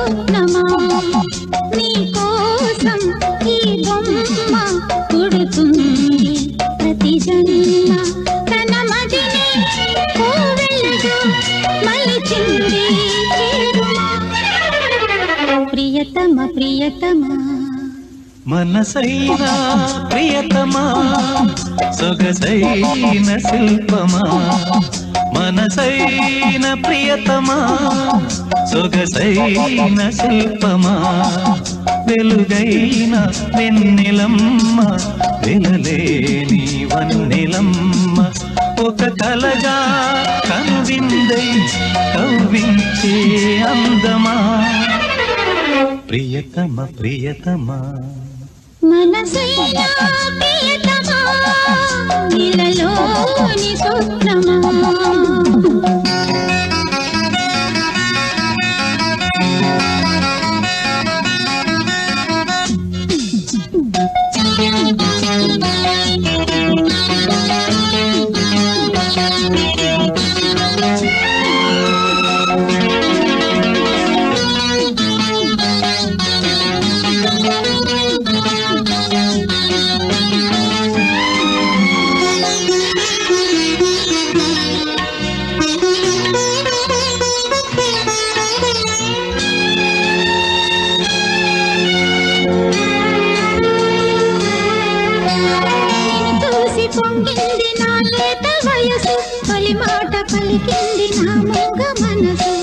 స్వప్నమా నీ కోసం ఈ బొమ్మ పుడుతుంది ప్రతి జన్మ తన మదిని కోవెలగా మలిచింది చేరుమా ప్రియతమ ప్రియతమా మనసైన ప్రియతమా సొగసైన శిల్పమా మనసైన ప్రియతమా సొగసైన శిల్పమా వెలుగైన వెన్నెలమ్మ వెలలేని వన్నెలమ్మ ఒక కలగా కనువిందై కవ్వించే అందమా ప్రియతమ ప్రియతమా మనసైనా ప్రియతమా ఇలలోని స్వప్నమా చూసి పొంగింది నా లేత వయసు తొలి మాట పలికింది నా మొగ మనసు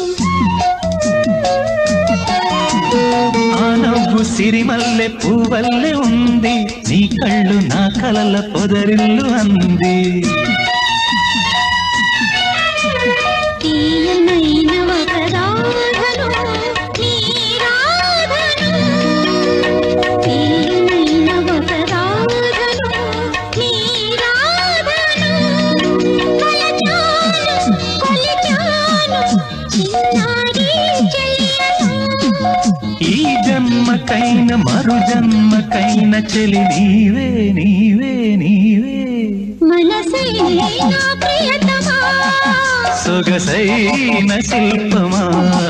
ఆ నవ్వు సిరిమల్లె పువ్వల్లె ఉంది నీ కళ్ళు నా కలల పొదరిల్లు అంది తీయనైన ఒక రాధను నీ రాధను తీయనైన ఒక రాధను నీ రాధను కొలచాను కొలిచాను చిన్నారి చెలియను ఈ జన్మకైన మరు జన్మకైన చెలి నీవే నీవే నీవే మనసైనా ప్రియతమా సొగసైన శిల్పమా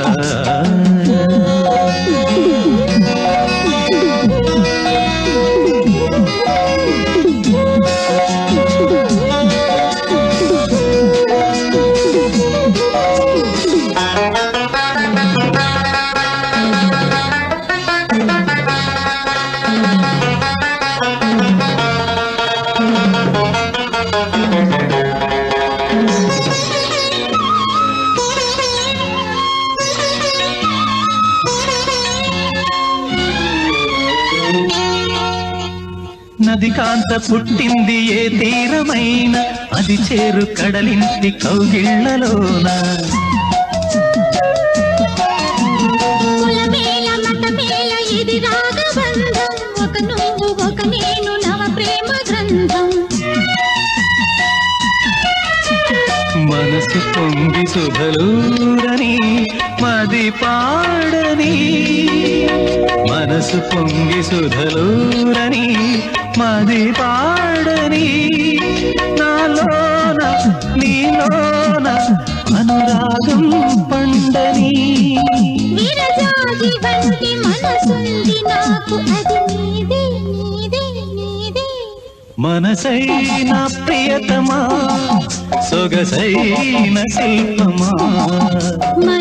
నది కాంత పుట్టింది ఏ తీరమైన అది చేరు కడలింటి కౌగిళ్లలోన కులమేల మతమేల ఇది రాగబంధం ఒక నువ్వు ఒక నేను నవ ప్రేమ గ్రంథం మనసు పొంగి సుధలూరని మది పాడని మనసు పొంగి సుధలూరని మది పాడని నాలోన నీలోన అనురాగం పండని విరజాజి వంటి మనసుంది నాకు అది నీదే నీదే నీదే మనసైన ప్రియతమా సొగసైన శిల్పమా మన